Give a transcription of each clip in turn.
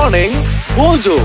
Morning Mojo.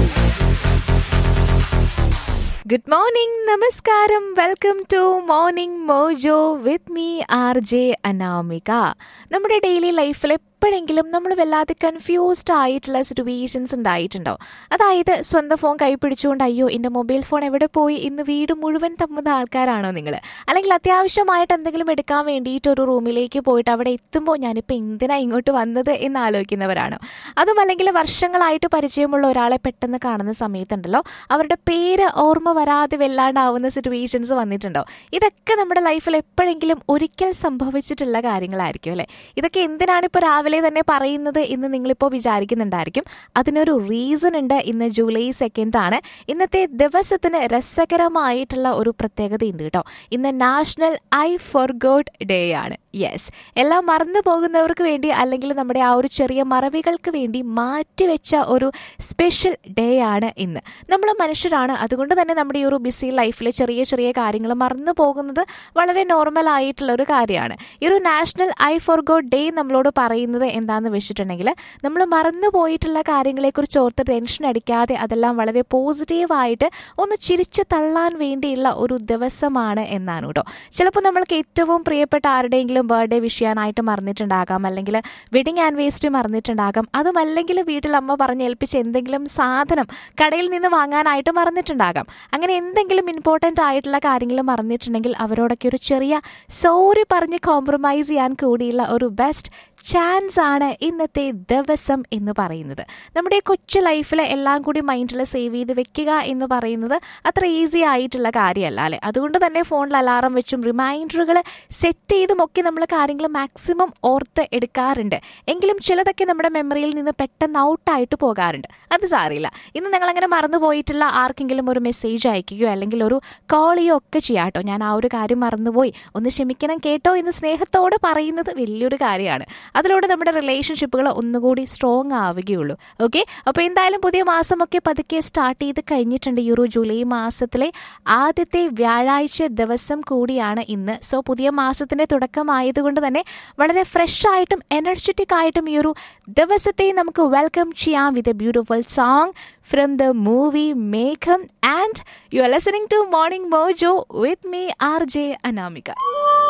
Good morning നമസ്കാരം welcome to morning mojo with me R J Anamika നമ്മുടെ daily ലൈഫിൽ എപ്പോഴെങ്കിലും നമ്മൾ വല്ലാതെ കൺഫ്യൂസ്ഡ് ആയിട്ടുള്ള സിറ്റുവേഷൻസ് ഉണ്ടായിട്ടുണ്ടോ അതായത് സ്വന്തം ഫോൺ കൈ പിടിച്ചുകൊണ്ട് അയ്യോ എൻ്റെ മൊബൈൽ ഫോൺ എവിടെ പോയി ഇന്ന് വീട് മുഴുവൻ തമ്മുന്ന ആൾക്കാരാണോ നിങ്ങൾ അല്ലെങ്കിൽ അത്യാവശ്യമായിട്ട് എന്തെങ്കിലും എടുക്കാൻ വേണ്ടിയിട്ട് ഒരു റൂമിലേക്ക് പോയിട്ട് അവിടെ എത്തുമ്പോൾ ഞാനിപ്പോൾ എന്തിനാ ഇങ്ങോട്ട് വന്നത് എന്ന് ആലോചിക്കുന്നവരാണോ അതും അല്ലെങ്കിൽ വർഷങ്ങളായിട്ട് പരിചയമുള്ള ഒരാളെ പെട്ടെന്ന് കാണുന്ന സമയത്തുണ്ടല്ലോ അവരുടെ പേര് ഓർമ്മ വരാതെ വല്ലാണ്ടാവുന്ന സിറ്റുവേഷൻസ് വന്നിട്ടുണ്ടോ ഇതൊക്കെ നമ്മുടെ ലൈഫിൽ എപ്പോഴെങ്കിലും ഒരിക്കൽ സംഭവിച്ചിട്ടുള്ള കാര്യങ്ങളായിരിക്കും അല്ലേ ഇതൊക്കെ എന്തിനാണ് ഇപ്പോൾ രാവിലെ തന്നെ പറയുന്നത് എന്ന് നിങ്ങളിപ്പോൾ വിചാരിക്കുന്നുണ്ടായിരിക്കും അതിനൊരു റീസൺ ഉണ്ട് ഇന്ന് ജൂലൈ സെക്കൻഡ് ആണ് ഇന്നത്തെ ദിവസത്തിന് രസകരമായിട്ടുള്ള ഒരു പ്രത്യേകതയുണ്ട് കേട്ടോ ഇന്ന് national I forgot day ആണ് യെസ് എല്ലാം മറന്നു പോകുന്നവർക്ക് വേണ്ടി അല്ലെങ്കിൽ നമ്മുടെ ആ ഒരു ചെറിയ മറവികൾക്ക് വേണ്ടി മാറ്റിവെച്ച ഒരു സ്പെഷ്യൽ ഡേ ആണ് ഇന്ന് നമ്മൾ മനുഷ്യരാണ് അതുകൊണ്ട് തന്നെ നമ്മുടെ ഈ ഒരു ബിസി ലൈഫിൽ ചെറിയ ചെറിയ കാര്യങ്ങൾ മറന്നു പോകുന്നത് വളരെ നോർമൽ ആയിട്ടുള്ള ഒരു കാര്യമാണ് ഈ ഒരു national I forgot day നമ്മളോട് പറയുന്നത് എന്താണെന്ന് വെച്ചിട്ടുണ്ടെങ്കിൽ നമ്മൾ മറന്നു പോയിട്ടുള്ള കാര്യങ്ങളെക്കുറിച്ച് ഓർത്ത് ടെൻഷൻ അടിക്കാതെ അതെല്ലാം വളരെ പോസിറ്റീവായിട്ട് ഒന്ന് ചിരിച്ചു തള്ളാൻ വേണ്ടിയുള്ള ഒരു ദിവസമാണ് എന്നാണ് കേട്ടോ ചിലപ്പോൾ നമ്മൾക്ക് ഏറ്റവും പ്രിയപ്പെട്ട ആരുടെയെങ്കിലും ബർത്ത്ഡേ വിഷ് ചെയ്യാനായിട്ട് മറന്നിട്ടുണ്ടാകാം അല്ലെങ്കിൽ വെഡിങ് ആനിവേഴ്സറി മറന്നിട്ടുണ്ടാകാം അതുമല്ലെങ്കിൽ വീട്ടിൽ അമ്മ പറഞ്ഞേൽപ്പിച്ച് എന്തെങ്കിലും സാധനം കടയിൽ നിന്ന് വാങ്ങാനായിട്ട് മറന്നിട്ടുണ്ടാകാം അങ്ങനെ എന്തെങ്കിലും ഇമ്പോർട്ടൻ്റ് ആയിട്ടുള്ള കാര്യങ്ങൾ മറന്നിട്ടുണ്ടെങ്കിൽ അവരോടൊക്കെ ഒരു ചെറിയ സോറി പറഞ്ഞ് കോംപ്രമൈസ് ചെയ്യാൻ കൂടിയുള്ള ഒരു ബെസ്റ്റ് ചാൻസ് ആണ് ഇന്നത്തെ ദിവസം എന്ന് പറയുന്നത് നമ്മുടെ കൊച്ചു ലൈഫിൽ എല്ലാം കൂടി മൈൻഡിൽ സേവ് ചെയ്ത് വെക്കുക എന്ന് പറയുന്നത് അത്ര ഈസി ആയിട്ടുള്ള കാര്യമല്ല അല്ലേ അതുകൊണ്ട് തന്നെ ഫോണിൽ അലാറം വെച്ചും റിമൈൻഡറുകൾ സെറ്റ് ചെയ്തും ഒക്കെ നമ്മൾ കാര്യങ്ങൾ മാക്സിമം ഓർത്ത് എടുക്കാറുണ്ട് എങ്കിലും ചിലതൊക്കെ നമ്മുടെ മെമ്മറിയിൽ നിന്ന് പെട്ടെന്ന് ഔട്ടായിട്ട് പോകാറുണ്ട് അത് സാറിയില്ല ഇന്ന് നിങ്ങൾ അങ്ങനെ മറന്നു പോയിട്ടുള്ള ആർക്കെങ്കിലും ഒരു മെസ്സേജ് അയക്കുകയോ അല്ലെങ്കിൽ ഒരു കോൾ ചെയ്യോ ഒക്കെ ചെയ്യാട്ടോ ഞാൻ ആ ഒരു കാര്യം മറന്നുപോയി ഒന്ന് ക്ഷമിക്കണം കേട്ടോ എന്ന് സ്നേഹത്തോട് പറയുന്നത് വലിയൊരു കാര്യമാണ് അതിലൂടെ നമ്മുടെ റിലേഷൻഷിപ്പുകൾ ഒന്നുകൂടി സ്ട്രോങ് ആവുകയുള്ളൂ ഓക്കെ അപ്പോൾ എന്തായാലും പുതിയ മാസമൊക്കെ പതുക്കെ സ്റ്റാർട്ട് ചെയ്ത് കഴിഞ്ഞിട്ടുണ്ട് ഈ ഒരു ജൂലൈ മാസത്തിലെ ആദ്യത്തെ വ്യാഴാഴ്ച ദിവസം കൂടിയാണ് ഇന്ന് സോ പുതിയ മാസത്തിന്റെ തുടക്കമായതുകൊണ്ട് തന്നെ വളരെ ഫ്രഷ് ആയിട്ടും എനർജറ്റിക് ആയിട്ടും ഈ ഒരു ദിവസത്തെ നമുക്ക് വെൽക്കം ചെയ്യാം with a beautiful song from the movie മേഘം and you are listening to morning mojo with me R J Anamika